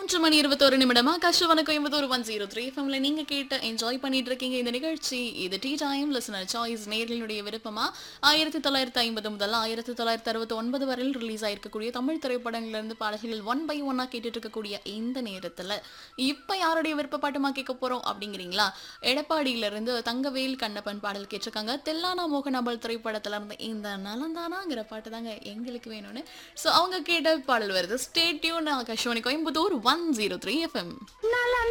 மூன்று மணி இருபத்தோரு நிமிடமா கஷ்டவன கோயம்புத்தூர் ஒன் ஜீரோ த்ரீ எஃப்எம்ல நீங்க கேட்டு என்ஜாய் பண்ணிட்டு இருக்கீங்க இந்த நிகழ்ச்சி இது டீ டைம் லிசனர் சாய்ஸ் நேர்களுடைய விருப்பமா ஆயிரத்தி தொள்ளாயிரத்தி ஐம்பது முதல் ஆயிரத்தி தொள்ளாயிரத்தி அறுபத்தி ஒன்பது வரையில் ரிலீஸ் ஆயிருக்கக்கூடிய தமிழ் திரைப்படங்கள்ல இருந்து பாடல்கள் ஒன் பை ஒன்னா கேட்டுட்டு இருக்கக்கூடிய இந்த நேரத்துல இப்ப யாருடைய விருப்ப பாட்டுமா கேட்க போறோம் அப்படிங்கிறீங்களா எடப்பாடியில இருந்து தங்கவேல் கண்ணப்பன் பாடல் கேட்டிருக்காங்க தெல்லானா மோகனபல் திரைப்படத்துல இருந்து இந்த நலந்தானாங்கிற பாட்டு தாங்க எங்களுக்கு வேணும்னு ஸோ அவங்க கேட்ட பாடல் வருது stay tuned Akashvani Coimbatore one zero three FM